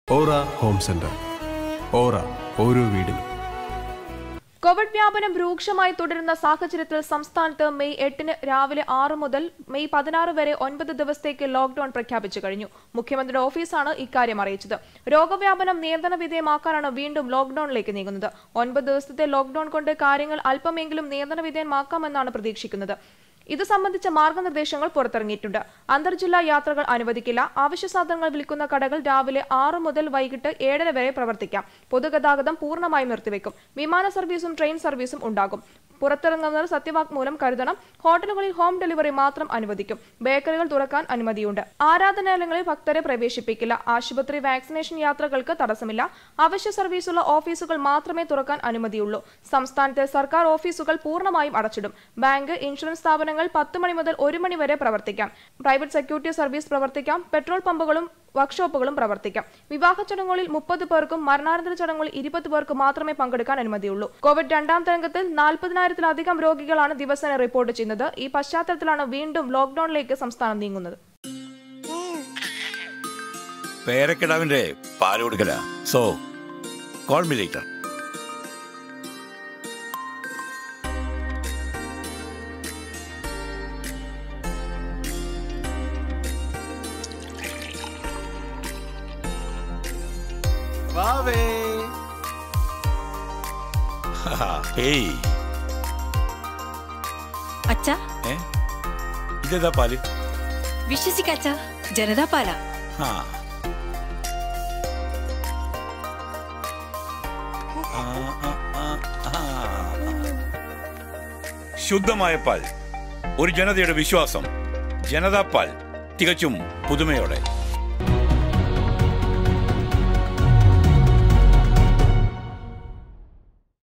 ഓറ home centre ഓറ ഓരോ വീടിനും Covid വ്യാപനം രൂക്ഷമായി തുടരുന്ന സാഹചര്യത്തിൽ സംസ്ഥാനത്ത് മെയ് എട്ടിന് രാവിലെ ആറ് മുതൽ മെയ് പതിനാറ് വരെ ഒൻപത് ദിവസത്തേക്ക് ലോക്ഡൌൺ പ്രഖ്യാപിച്ചു കഴിഞ്ഞു മുഖ്യമന്ത്രിയുടെ ഓഫീസാണ് ഇക്കാര്യം അറിയിച്ചത് രോഗവ്യാപനം നിയന്ത്രണ വിധേയമാക്കാനാണ് വീണ്ടും ലോക്ഡൌണിലേക്ക് നീങ്ങുന്നത് ഒൻപത് ദിവസത്തെ ലോക്ഡൌൺ കൊണ്ട് കാര്യങ്ങൾ അല്പമെങ്കിലും നിയന്ത്രണ വിധേയമാക്കാമെന്നാണ് പ്രതീക്ഷിക്കുന്നത് ഇത് സംബന്ധിച്ച മാർഗനിർദ്ദേശങ്ങൾ പുറത്തിറങ്ങിയിട്ടുണ്ട് അന്തർജില്ലാ യാത്രകൾ അനുവദിക്കില്ല അവശ്യ സാധനങ്ങൾ വിൽക്കുന്ന കടകൾ രാവിലെ ആറ് മുതൽ വൈകിട്ട് ഏഴര വരെ പ്രവർത്തിക്കാം പൊതുഗതാഗതം പൂർണ്ണമായും നിർത്തിവെക്കും വിമാന സർവീസും ട്രെയിൻ സർവീസും ഉണ്ടാകും പുറത്തിറങ്ങുന്നവർ സത്യവാങ്മൂലം കരുതണം ഹോട്ടലുകളിൽ ഹോം ഡെലിവറി മാത്രം അനുവദിക്കും ബേക്കറികൾ തുറക്കാൻ അനുമതിയുണ്ട് ആരാധനാലയങ്ങളിൽ ഭക്തരെ പ്രവേശിപ്പിക്കില്ല ആശുപത്രി വാക്സിനേഷൻ യാത്രകൾക്ക് തടസ്സമില്ല അവശ്യ സർവീസുള്ള ഓഫീസുകൾ മാത്രമേ തുറക്കാൻ അനുമതിയുള്ളൂ സംസ്ഥാനത്തെ സർക്കാർ ഓഫീസുകൾ പൂർണ്ണമായും അടച്ചിടും ബാങ്ക് ഇൻഷുറൻസ് സ്ഥാപനങ്ങൾ പത്ത് മണി മുതൽ ഒരു മണി വരെ പ്രവർത്തിക്കാം പ്രൈവറ്റ് സെക്യൂരിറ്റി സർവീസ് പ്രവർത്തിക്കാം പെട്രോൾ പമ്പുകളും വർക്ക്ഷോപ്പുകളും പ്രവർത്തിക്കാം വിവാഹ ചടങ്ങുകളിൽ മുപ്പത് പേർക്കും മരണാനന്തര ചടങ്ങുകളിൽ ഇരുപത് പേർക്ക് മാത്രമേ പങ്കെടുക്കാൻ അനുമതിയുള്ളൂ കോവിഡ് രണ്ടാം തരംഗത്തിൽ നാൽപ്പതിനായിരത്തിലധികം രോഗികളാണ് ദിവസേന റിപ്പോർട്ട് ചെയ്യുന്നത് ഈ പശ്ചാത്തലത്തിലാണ് വീണ്ടും ലോക്ഡൌണിലേക്ക് സംസ്ഥാനം നീങ്ങുന്നത് പേരക്കിടാവിന്റെ പാല് കൊടുക്കല സോ കോൾ മി ലേറ്റർ വാവേ ഹേയ് അച്ഛ ഏ ഇതേതാ പാല് വിശ്വസിക്കച്ച ജനതാ പാല ആ ആ, ആ, ആ, ആ. ശുദ്ധമായ പാൽ ഒരു ജനതയുടെ വിശ്വാസം ജനതാ പാൽ തികച്ചും പുതുമയോടെ